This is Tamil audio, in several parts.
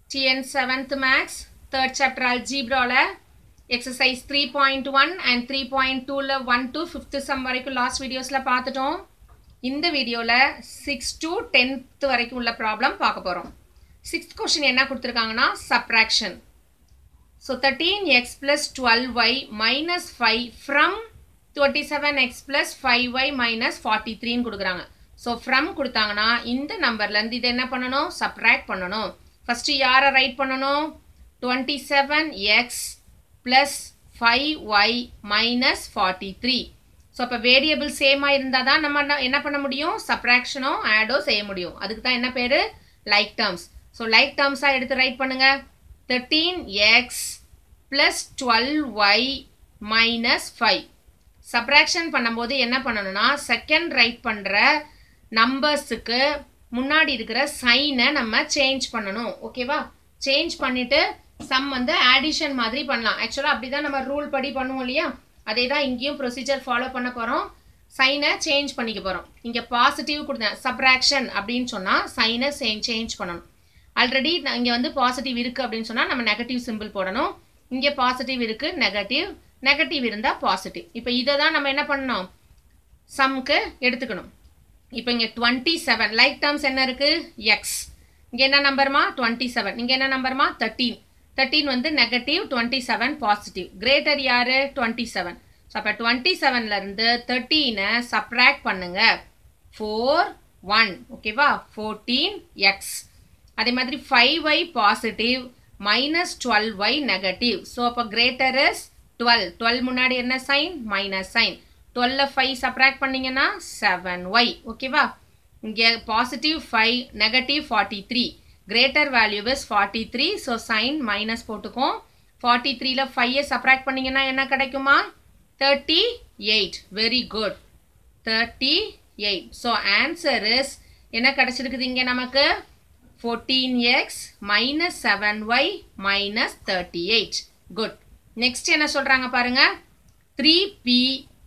TN 7th Max, 3rd chapter Algebra exercise 3.1 and 3.2ல 1 to 5th sum வரைக்கும் லாஸ்ட் வீடியோஸில் பார்த்துட்டோம் இந்த வீடியோவில் 6 to 10th வரைக்கும் உள்ள ப்ராப்ளம் பார்க்க போகிறோம் சிக்ஸ்த் கொஷின் என்ன கொடுத்துருக்காங்கன்னா subtraction so thirteen x plus twelve y minus five from twenty seven x plus five y minus forty த்ரீன்னு கொடுக்குறாங்க ஸோ ஃப்ரம் கொடுத்தாங்கன்னா இந்த நம்பர்லேருந்து இதை என்ன பண்ணணும் சப்ராக்ட் பண்ணணும் ஃபஸ்ட்டு யாரை ரைட் பண்ணணும் twenty seven x plus five y minus forty three so அப்போ வேரியபிள் சேமாக இருந்தால் தான் நம்ம என்ன பண்ண முடியும் சப்ராக்ஷனோ ஆடோ செய்ய முடியும் அதுக்கு தான் என்ன பேர் லைக் டேர்ம்ஸ் ஸோ லைக் டேர்ம்ஸாக எடுத்து ரைட் பண்ணுங்கள் thirteen x plus twelve y minus five subtraction பண்ணும்போது என்ன பண்ணணும்னா செகண்ட் ரைட் பண்ணுற நம்பர்ஸுக்கு முன்னாடி இருக்கிற சைனை நம்ம சேஞ்ச் பண்ணணும் ஓகேவா சேஞ்ச் பண்ணிவிட்டு சம் வந்து ஆடிஷன் மாதிரி பண்ணலாம் ஆக்சுவலாக அப்படி தான் நம்ம ரூல் படி பண்ணுவோம் இல்லையா அதே தான் இங்கேயும் ப்ரொசீஜர் ஃபாலோ பண்ண போகிறோம் சைனை சேஞ்ச் பண்ணிக்க போகிறோம் இங்கே பாசிட்டிவ் கொடுத்தேன் சப்ராக்ஷன் அப்படின்னு சொன்னால் சைனை சேஞ்ச் பண்ணணும் ஆல்ரெடி இங்கே வந்து பாசிட்டிவ் இருக்குது அப்படின்னு சொன்னால் நம்ம நெகட்டிவ் சிம்பிள் போடணும் இங்கே பாசிட்டிவ் இருக்குது நெகட்டிவ் நெகட்டிவ் இருந்தால் பாசிட்டிவ் இப்போ இதை தான் நம்ம என்ன பண்ணணும் சம்க்கு எடுத்துக்கணும் இப்போ இங்கே டுவெண்ட்டி செவன் லைக் டேர்ம்ஸ் என்ன இருக்குது எக்ஸ் இங்கே என்ன நம்பர்மா டுவெண்ட்டி செவன் இங்கே என்ன நம்பர்மா தேர்ட்டீன் தேர்ட்டீன் வந்து negative twenty seven positive greater யாரு டுவெண்ட்டி செவன் ஸோ அப்போ டுவெண்ட்டி செவன்லேருந்து தேர்ட்டீனை சப்ராக்ட் பண்ணுங்க ஃபோர் ஒன் ஓகேவா ஃபோர்டீன் எக்ஸ் அதே மாதிரி five y positive minus twelve y negative so அப்போ கிரேட்டர் இஸ் டுவெல் டுவெல் முன்னாடி என்ன சைன் மைனஸ் சைன் டுவெல்ல ஃபைவ் சப்ராக்ட் பண்ணீங்கன்னா செவன் ஒய் ஓகேவா இங்கே positive five negative forty three greater value is forty three so sign minus போட்டுக்கும் forty த்ரீல ஃபைவை சப்ராக்ட் பண்ணீங்கன்னா என்ன கிடைக்குமா thirty eight very good thirty eight so answer is என்ன கிடைச்சிருக்குது இங்கே நமக்கு fourteen x minus seven y minus thirty eight good next என்ன சொல்கிறாங்க பாருங்க three p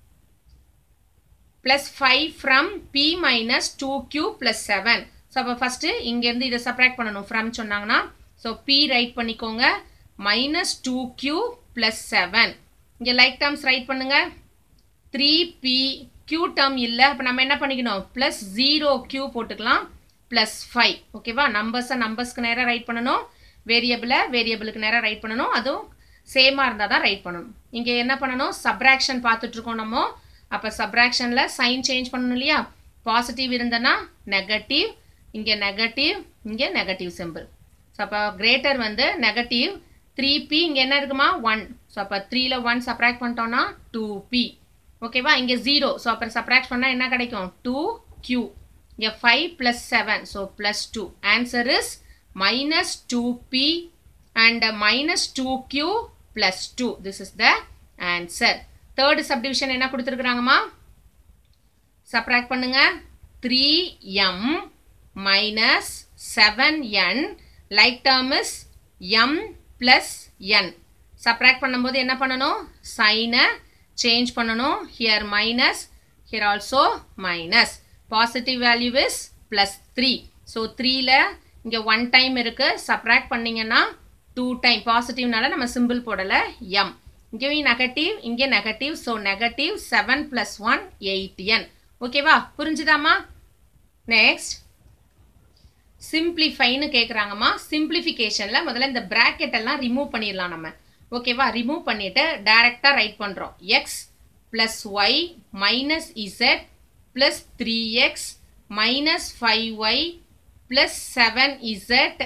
plus five from p minus two q plus seven so அப்போ ஃபஸ்ட்டு இங்கேருந்து இதை சப்ராக்ட் பண்ணணும் ஃப்ரம் சொன்னாங்கன்னா ஸோ பி ரைட் பண்ணிக்கோங்க minus two q plus seven இங்கே லைக் டேர்ம்ஸ் ரைட் பண்ணுங்க த்ரீ பி கியூ டேர்ம் இல்லை அப்போ நம்ம என்ன பண்ணிக்கணும் ப்ளஸ் ஜீரோ கியூ போட்டுக்கலாம் ப்ளஸ் ஃபைவ் ஓகேவா நம்பர்ஸை நம்பர்ஸ்க்கு நேராக ரைட் பண்ணணும் வேரியபிளை வேரியபிளுக்கு நேராக ரைட் பண்ணணும் அதுவும் சேமாக இருந்தால் தான் ரைட் பண்ணணும் இங்கே என்ன பண்ணணும் சப்ராக்ஷன் பார்த்துட்ருக்கோம் நம்ம அப்போ சப்ராக்ஷனில் சைன் சேஞ்ச் பண்ணணும் இல்லையா பாசிட்டிவ் இருந்தனா நெகட்டிவ் இங்கே நெகட்டிவ் இங்கே நெகட்டிவ் சிம்பிள் ஸோ அப்போ கிரேட்டர் வந்து நெகட்டிவ் த்ரீ பி இங்கே என்ன இருக்குமா ஒன் ஸோ அப்போ த்ரீல ஒன் சப்ராக்ட் பண்ணிட்டோம்னா டூ பி ஓகேவா இங்கே ஜீரோ ஸோ அப்புறம் சப்ராக்ட் பண்ணால் என்ன கிடைக்கும் டூ கியூ இங்கே five plus seven so plus two answer is minus two p and minus two q plus two this is the answer third subdivision என்ன கொடுத்துருக்குறாங்கம்மா சப்ராக்ட் பண்ணுங்க three m minus seven n like term is m plus n subtract பண்ணும்போது என்ன பண்ணணும் சைனை சேஞ்ச் பண்ணணும் here minus here also minus positive value is plus three so த்ரீல இங்கே ஒன் டைம் இருக்குது சப்ராக்ட் பண்ணிங்கன்னா டூ டைம் பாசிட்டிவ்னால நம்ம சிம்பிள் போடலை எம் இங்கேயும் நெகட்டிவ் இங்கே negative so negative seven plus one eight n ஓகேவா புரிஞ்சுதாம்மா நெக்ஸ்ட் சிம்பிளிஃபைன்னு கேட்குறாங்கம்மா சிம்பிளிஃபிகேஷனில் முதல்ல இந்த ப்ராக்கெட் எல்லாம் ரிமூவ் பண்ணிடலாம் நம்ம ஓகேவா ரிமூவ் பண்ணிவிட்டு டைரெக்டாக ரைட் பண்ணுறோம் x plus y minus z plus three x minus five y plus seven z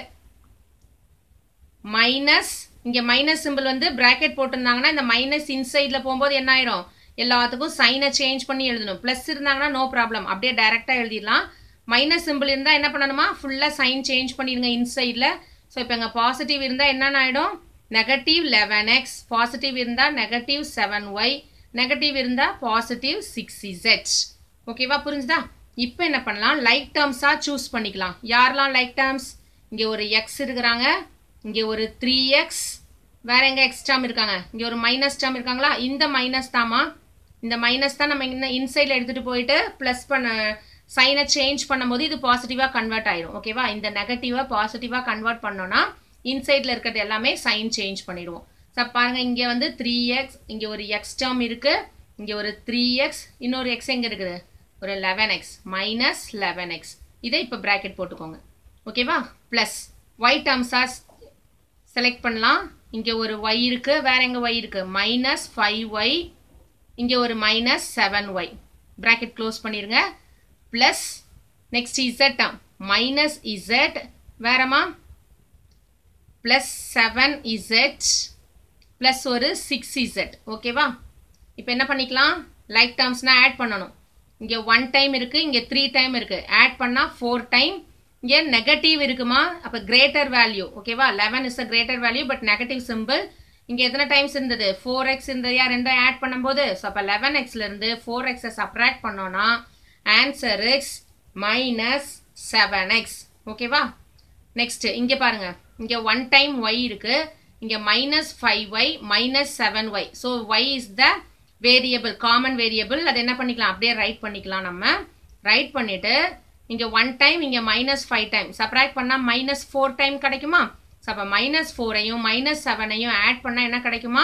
minus இங்கே மைனஸ் சிம்பிள் வந்து ப்ராக்கெட் போட்டிருந்தாங்கன்னா இந்த மைனஸ் இன்சைடில் போகும்போது என்ன ஆயிரும் எல்லாத்துக்கும் சைனை சேஞ்ச் பண்ணி எழுதணும் ப்ளஸ் இருந்தாங்கன்னா நோ ப்ராப்ளம் அப்படியே டைரெக்டாக எழுதிடலாம் மைனஸ் சிம்பிள் இருந்தால் என்ன பண்ணணுமா ஃபுல்லாக சைன் சேஞ்ச் பண்ணிடுங்க இன்சைடில் ஸோ இப்போ இங்கே பாசிட்டிவ் இருந்தால் என்னென்ன ஆகிடும் நெகட்டிவ் லெவன் எக்ஸ் பாசிட்டிவ் இருந்தால் நெகட்டிவ் செவன் ஒய் நெகட்டிவ் இருந்தால் பாசிட்டிவ் சிக்ஸ் இசெட் ஓகேவா புரிஞ்சுதா இப்போ என்ன பண்ணலாம் லைக் டேர்ம்ஸாக சூஸ் பண்ணிக்கலாம் யாரெல்லாம் லைக் டேர்ம்ஸ் இங்கே ஒரு எக்ஸ் இருக்கிறாங்க இங்கே ஒரு த்ரீ எக்ஸ் வேற எங்கே எக்ஸ் டேர்ம் இருக்காங்க இங்கே ஒரு மைனஸ் டேர்ம் இருக்காங்களா இந்த மைனஸ் தாமா இந்த மைனஸ் தான் நம்ம இன்னும் இன்சைடில் எடுத்துகிட்டு போயிட்டு ப்ளஸ் பண்ண சைனை சேஞ்ச் பண்ணும்போது இது பாசிட்டிவாக கன்வெர்ட் ஆயிடும் ஓகேவா இந்த நெகட்டிவாக பாசிட்டிவாக கன்வெர்ட் பண்ணோன்னா இன்சைடில் இருக்கிறது எல்லாமே சைன் சேஞ்ச் பண்ணிடுவோம் ஸோ பாருங்கள் இங்கே வந்து த்ரீ எக்ஸ் இங்கே ஒரு எக்ஸ் டேர்ம் இருக்குது இங்கே ஒரு த்ரீ எக்ஸ் இன்னொரு எக்ஸ் எங்கே இருக்குது ஒரு eleven x minus eleven x இதை இப்போ ப்ராக்கெட் போட்டுக்கோங்க ஓகேவா ப்ளஸ் ஒய் டேர்ம்ஸாக செலக்ட் பண்ணலாம் இங்கே ஒரு ஒய் இருக்குது வேறு எங்கே ஒய் இருக்குது மைனஸ் ஃபைவ் ஒய் இங்கே ஒரு minus seven y bracket close பண்ணிடுங்க plus next z term minus z வேறம்மா ப்ளஸ் செவன் இசட் ப்ளஸ் ஒரு சிக்ஸ் இசட் ஓகேவா இப்போ என்ன பண்ணிக்கலாம் லைக் டேர்ம்ஸ்னால் ஆட் பண்ணணும் இங்கே ஒன் டைம் இருக்குது இங்கே த்ரீ டைம் இருக்குது ஆட் பண்ணால் ஃபோர் டைம் இங்கே நெகட்டிவ் இருக்குமா அப்போ கிரேட்டர் வேல்யூ ஓகேவா eleven is a greater value but negative symbol இங்கே எத்தனை டைம்ஸ் இருந்தது ஃபோர் எக்ஸ் இருந்தது ரெண்டும் ஆட் பண்ணும்போது ஸோ அப்போ லெவன் எக்ஸ்லேருந்து ஃபோர் எக்ஸை சப்ராக்ட் பண்ணோன்னா answer x minus seven x ஓகேவா நெக்ஸ்ட் இங்கே பாருங்க இங்கே ஒன் டைம் ஒய் இருக்கு இங்கே minus five y minus seven y so y is the variable common variable அது என்ன பண்ணிக்கலாம் அப்படியே ரைட் பண்ணிக்கலாம் நம்ம ரைட் பண்ணிட்டு இங்கே ஒன் டைம் இங்கே மைனஸ் ஃபைவ் டைம் சப்ராக்ட் பண்ணால் மைனஸ் ஃபோர் டைம் கிடைக்குமா ஸோ அப்போ மைனஸ் ஃபோரையும் மைனஸ் செவனையும் ஆட் பண்ணால் என்ன கிடைக்குமா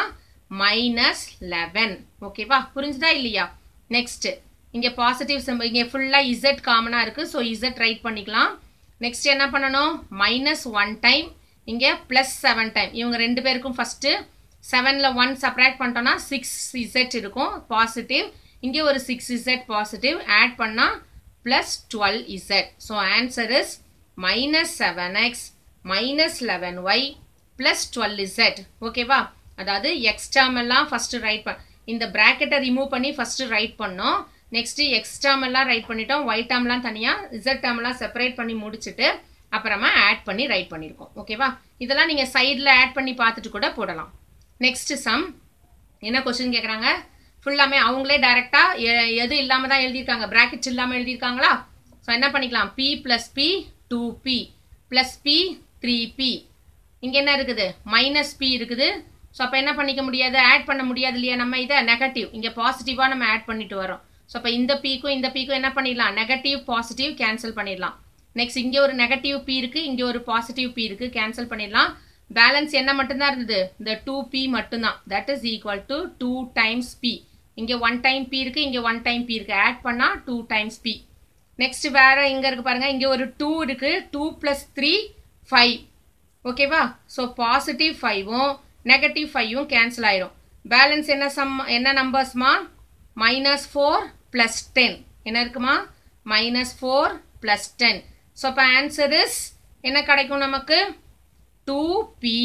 மைனஸ் லெவன் ஓகேவா புரிஞ்சுதா இல்லையா நெக்ஸ்ட் இங்கே பாசிட்டிவ் சிம்பிள் இங்கே ஃபுல்லாக இசட் காமனாக இருக்குது ஸோ இசட் ரைட் பண்ணிக்கலாம் நெக்ஸ்ட் என்ன பண்ணணும் மைனஸ் ஒன் டைம் இங்கே ப்ளஸ் செவன் டைம் இவங்க ரெண்டு பேருக்கும் ஃபஸ்ட்டு செவனில் ஒன் சப்ராக்ட் பண்ணிட்டோன்னா சிக்ஸ் இசட் இருக்கும் பாசிட்டிவ் இங்கே ஒரு சிக்ஸ் இசட் பாசிட்டிவ் ஆட் பண்ணால் plus twelve Z so answer is minus seven X minus eleven Y plus twelve Z ஓகேவா அதாவது எக்ஸ் டேர்ம் எல்லாம் ஃபஸ்ட்டு ரைட் பண் இந்த ப்ராக்கெட்டை ரிமூவ் பண்ணி ஃபஸ்ட்டு ரைட் பண்ணோம் நெக்ஸ்ட்டு எக்ஸ் டேர்ம் எல்லாம் ரைட் பண்ணிட்டோம் ஒய் டேர்ம்லாம் தனியாக இசட் டேர்ம்லாம் செப்பரேட் பண்ணி முடிச்சுட்டு அப்புறமா ஆட் பண்ணி ரைட் பண்ணியிருக்கோம் ஓகேவா இதெல்லாம் நீங்கள் சைடில் ஆட் பண்ணி பார்த்துட்டு கூட போடலாம் நெக்ஸ்ட் சம் என்ன கொஸ்டின் கேட்குறாங்க ஃபுல்லாமே அவங்களே டைரெக்டாக எது இல்லாமல் தான் எழுதியிருக்காங்க ப்ராக்கெட்ஸ் இல்லாமல் எழுதியிருக்காங்களா ஸோ என்ன பண்ணிக்கலாம் B plus B two B plus B three B இங்கே என்ன இருக்குது மைனஸ் பி இருக்குது ஸோ அப்போ என்ன பண்ணிக்க முடியாது ஆட் பண்ண முடியாது இல்லையா நம்ம இதை நெகட்டிவ் இங்கே பாசிட்டிவாக நம்ம ஆட் பண்ணிட்டு வரோம் ஸோ அப்போ இந்த பீக்கும் இந்த பீக்கும் என்ன பண்ணிடலாம் நெகட்டிவ் பாசிட்டிவ் கேன்சல் பண்ணிடலாம் நெக்ஸ்ட் இங்கே ஒரு நெகட்டிவ் பி இருக்குது இங்கே ஒரு பாசிட்டிவ் பி இருக்குது கேன்சல் பண்ணிடலாம் பேலன்ஸ் என்ன மட்டும்தான் இருந்தது இந்த டூ பி மட்டும்தான் that is equal to two times B இங்கே ஒன் டைம் பி இருக்குது இங்கே ஒன் டைம் பி இருக்குது ஆட் பண்ணால் டூ டைம்ஸ் பி நெக்ஸ்ட் வேறு இங்கே இருக்குது பாருங்கள் இங்கே ஒரு டூ இருக்குது டூ ப்ளஸ் த்ரீ ஃபைவ் ஓகேவா ஸோ பாசிட்டிவ் ஃபைவும் நெகட்டிவ் ஃபைவும் கேன்சல் ஆயிரும் பேலன்ஸ் என்ன சம் என்ன நம்பர்ஸ்மா மைனஸ் ஃபோர் ப்ளஸ் டென் என்ன இருக்குமா minus four plus ten so அப்போ ஆன்சர் இஸ் என்ன கிடைக்கும் நமக்கு two B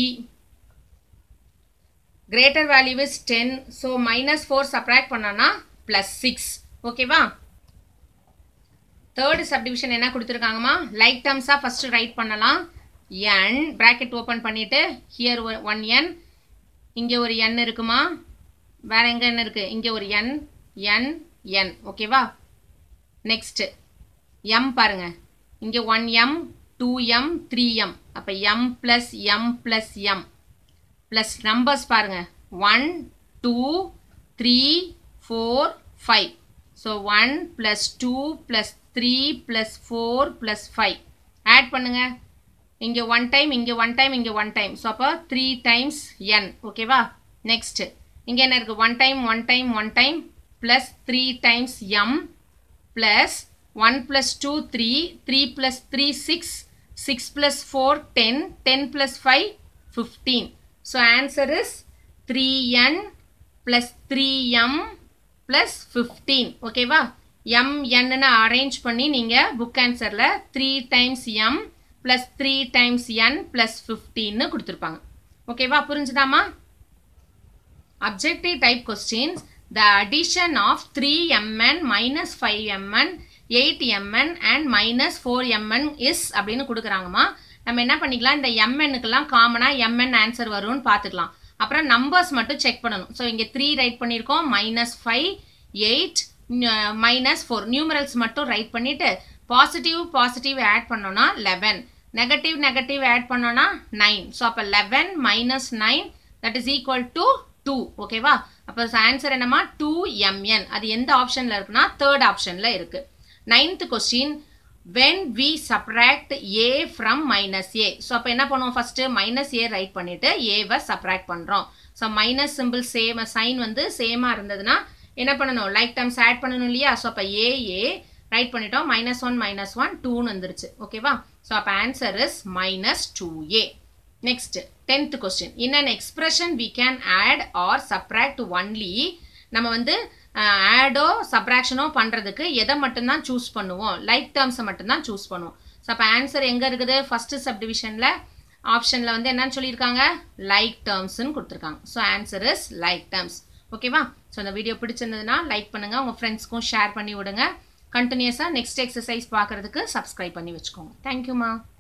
greater value is ten so minus four subtract பண்ணோன்னா ப்ளஸ் சிக்ஸ் ஓகேவா தேர்டு சப்டிவிஷன் என்ன கொடுத்துருக்காங்கம்மா லைக் டேர்ம்ஸாக ஃபஸ்ட்டு ரைட் பண்ணலாம் என் ப்ராக்கெட் ஓப்பன் பண்ணிவிட்டு ஹியர் ஒன் என் இங்கே ஒரு என் இருக்குமா வேற எங்கே என்ன இருக்குது இங்கே ஒரு என் என் என் ஓகேவா நெக்ஸ்ட்டு எம் பாருங்க இங்கே one M two M three M அப்போ M plus M plus M plus numbers பாருங்க one two three four five so one plus two plus three plus four plus five add பண்ணுங்க இங்கே ஒன் டைம் இங்கே ஒன் டைம் இங்கே ஒன் டைம் ஸோ அப்போ த்ரீ டைம்ஸ் என் ஓகேவா நெக்ஸ்ட் இங்கே என்ன இருக்குது one time one time one time plus three times M plus one plus two three three plus three six six plus four ten ten plus five fifteen so answer is three N plus three M plus fifteen ஓகேவா எம் என்னன்னு அரேஞ்ச் பண்ணி நீங்கள் புக் ஆன்சரில் three times M plus three times N plus ஃபிஃப்டீன்னு கொடுத்துருப்பாங்க ஓகேவா புரிஞ்சுதாமா objective type questions the addition of three MN minus five MN eight MN and minus four MN is அப்படின்னு கொடுக்குறாங்கம்மா நம்ம என்ன பண்ணிக்கலாம் இந்த எம்என்னுக்கெல்லாம் காமனாக எம்என் ஆன்சர் வரும்னு பார்த்துக்கலாம் அப்புறம் நம்பர்ஸ் மட்டும் செக் பண்ணணும் ஸோ இங்கே த்ரீ ரைட் பண்ணியிருக்கோம் minus five eight minus four numerals மட்டும் ரைட் பண்ணிவிட்டு பாசிட்டிவ் பாசிட்டிவ் ஆட் பண்ணோன்னா லெவன் நெகட்டிவ் நெகட்டிவ் ஆட் பண்ணோன்னா நைன் ஸோ அப்போ eleven minus nine that is equal to two ஓகேவா அப்போ ஆன்சர் என்னமா டூ எம்என் அது எந்த ஆப்ஷனில் இருக்குன்னா தேர்ட் ஆப்ஷனில் இருக்குது ninth question when we subtract A from minus A so அப்போ என்ன பண்ணுவோம் ஃபஸ்ட்டு மைனஸ் ஏ ரைட் பண்ணிவிட்டு ஏவை சப்ராக்ட் பண்ணுறோம் so minus simple same sign வந்து சேமாக இருந்ததுன்னா என்ன பண்ணணும் லைக் டேர்ம்ஸ் ஆட் பண்ணணும் இல்லையா ஸோ அப்போ ஏ ஏ ரைட் பண்ணிட்டோம் மைனஸ் ஒன் மைனஸ் ஒன் டூன்னு வந்துருச்சு ஓகேவா ஸோ அப்போ answer is minus two A next tenth question in an expression we can add or subtract only நம்ம வந்து ஆடோ சப்ராக்ஷனோ பண்ணுறதுக்கு எதை மட்டும்தான் சூஸ் பண்ணுவோம் லைக் டேர்ம்ஸை மட்டும்தான் சூஸ் பண்ணுவோம் ஸோ அப்போ ஆன்சர் எங்கே இருக்குது ஃபஸ்ட்டு சப்டிவிஷனில் ஆப்ஷனில் வந்து என்னன்னு சொல்லியிருக்காங்க லைக் டேர்ம்ஸ்னு கொடுத்துருக்காங்க so answer is like terms ஓகேவா ஸோ இந்த வீடியோ பிடிச்சிருந்ததுன்னா லைக் பண்ணுங்கள் உங்கள் ஃப்ரெண்ட்ஸ்க்கும் ஷேர் பண்ணி விடுங்க கண்டினியூஸாக நெக்ஸ்ட் எக்ஸசைஸ் பார்க்குறதுக்கு சப்ஸ்கிரைப் பண்ணி வச்சுக்கோங்க தேங்க்யூமா